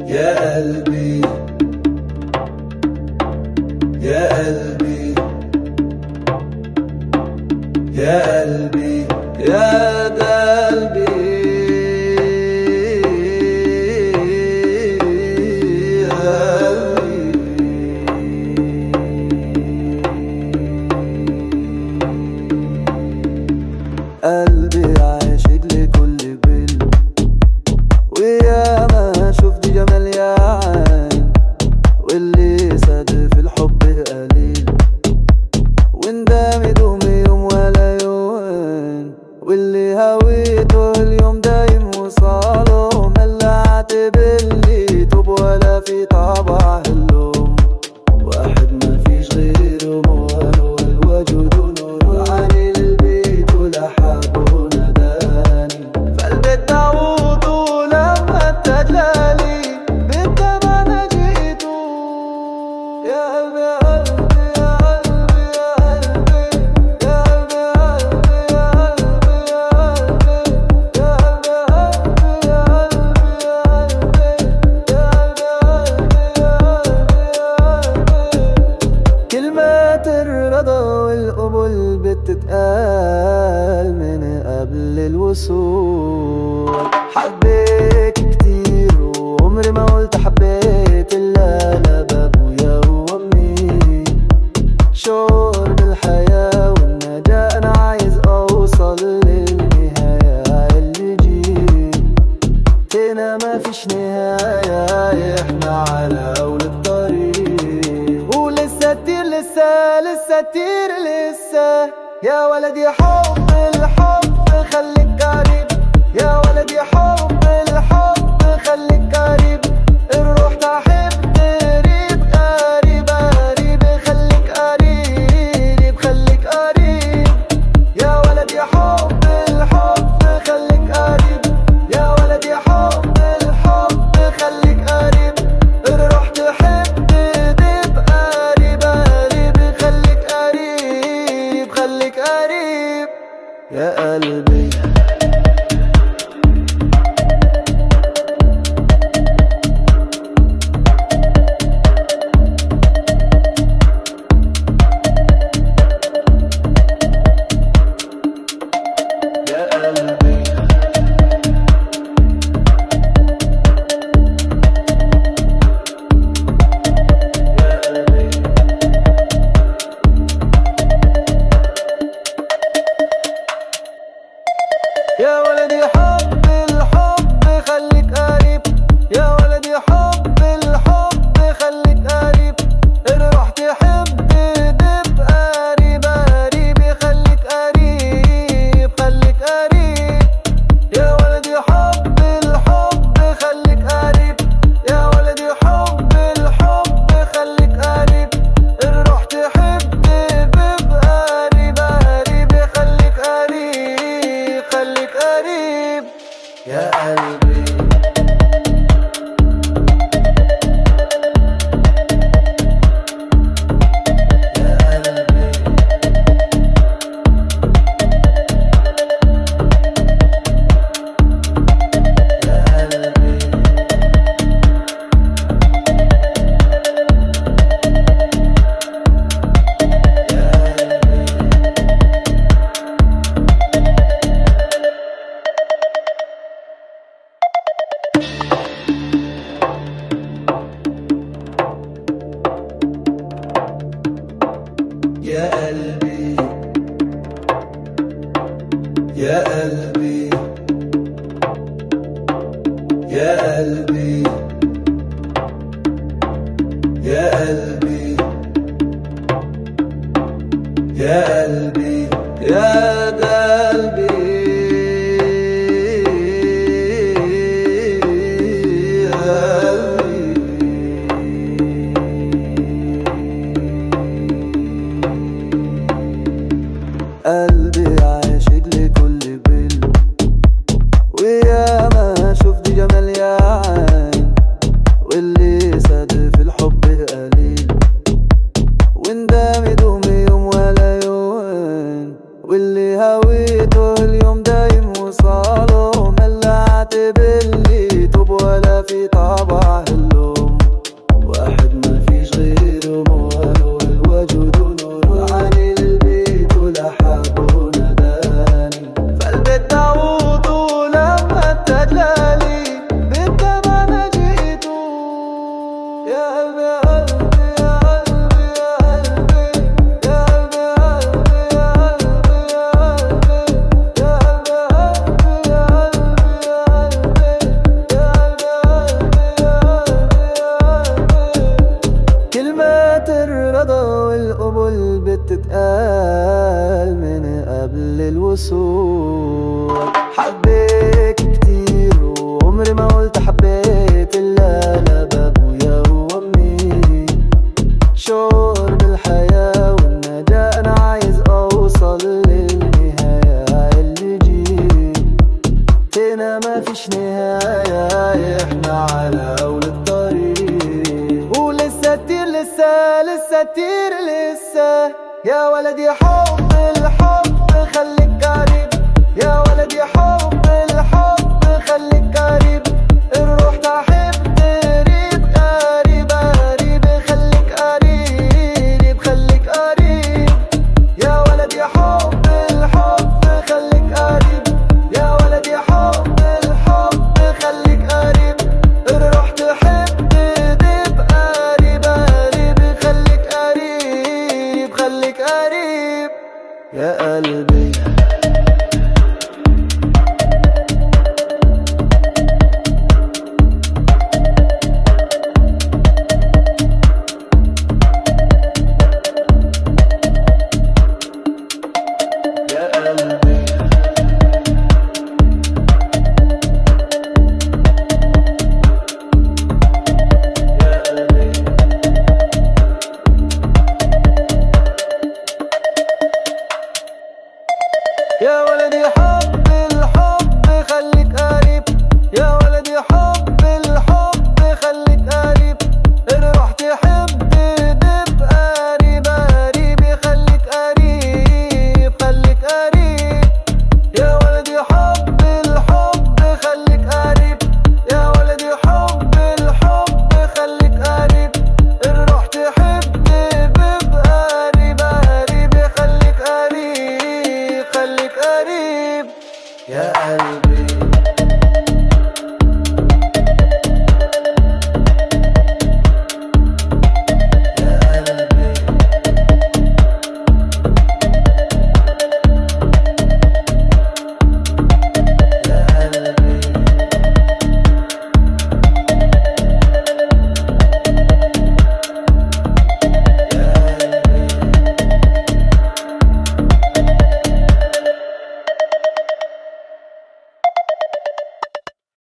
يا قلبي يا قلبي يا قلبي يا ده قلبي يا قلبي قلبي عاشق لكل بل ويا ما شفت جمال يا عين واللي ساد في الحب قليل وندم يدوم يوم ولا يوم واللي هويته اليوم دايم وصاله ملعت باللي توب ولا في طبع اللوم واحد ما فيش غيره موهو الوجود نور علي للبيت ولحب وناداني فالبيت داوود ولما التجلالي بالدم انا جيتو يا قلبي يا قلبي يا قلبي يا قلبي يا قلبي يا قلبي يا قلبي يا قلبي يا قلبي يا قلبي كلمات الرضا والقبول بتتقال من قبل الوصول حبيت كتير وعمري ما قلت حبيت الا لبابويا وامي شعور بالحياة والنجاة انا عايز اوصل للنهاية اللي جيت هنا ما فيش نهاية احنا على اول الطريق ولسه كتير لسه لسه كتير لسه يا ولدي حب الحب خليك قريب يا ولدي حب الحب خليك قريب الروح تحب قريب قريب قريب خليك قريب خليك قريب يا ولدي حب الحب خليك قريب يا ولدي حب الحب خليك قريب الروح تحب دب قريب قريب خليك قريب خليك قريب يا قلبي يا قلبي يا قلبي يا ولدي حب الحب خليك قريب يا ولدي حب الحب خليك قريب الروح تحب دب قريب قريب خليك قريب خليك قريب يا ولدي حب الحب خليك قريب يا ولدي حب الحب خليك قريب الروح تحب دب قريب قريب خليك قريب خليك قريب يا قلبي يا قلبي يا قلبي يا قلبي يا قلبي يا قلبي يا قلبي يا قلبي يا قلبي يا ده قلبي يا قلبي قلبي عاشق لكل بل ويا ما شفت جمال يا عين واللي ساد في الحب قليل وندم يدوم يوم ولا يوم صباح اللوم واحد ما فيش غيره موال والوجود نور علي للبيت ولحبه نداني فالبيت داوود ولما تجلالي بنت ما انا جيتو يا قلبي يا قلبي يا قلبي يا قلبي يا قلبي يا قلبي يا قلبي يا قلبي يا قلبي يا قلبي كلمات الرضا والقبول بتتقال من قبل الوصول حبيك كتير وعمري ما قلت حبيت الا لبابويا وامي شعور بالحياة والنجاة انا عايز اوصل للنهاية اللي جيت هنا ما فيش نهاية احنا على اول الطريق ولسه كتير لسه لسه كتير لسه يا ولدي حب الحب خليك قريب يا ولدي حب الحب خليك قريب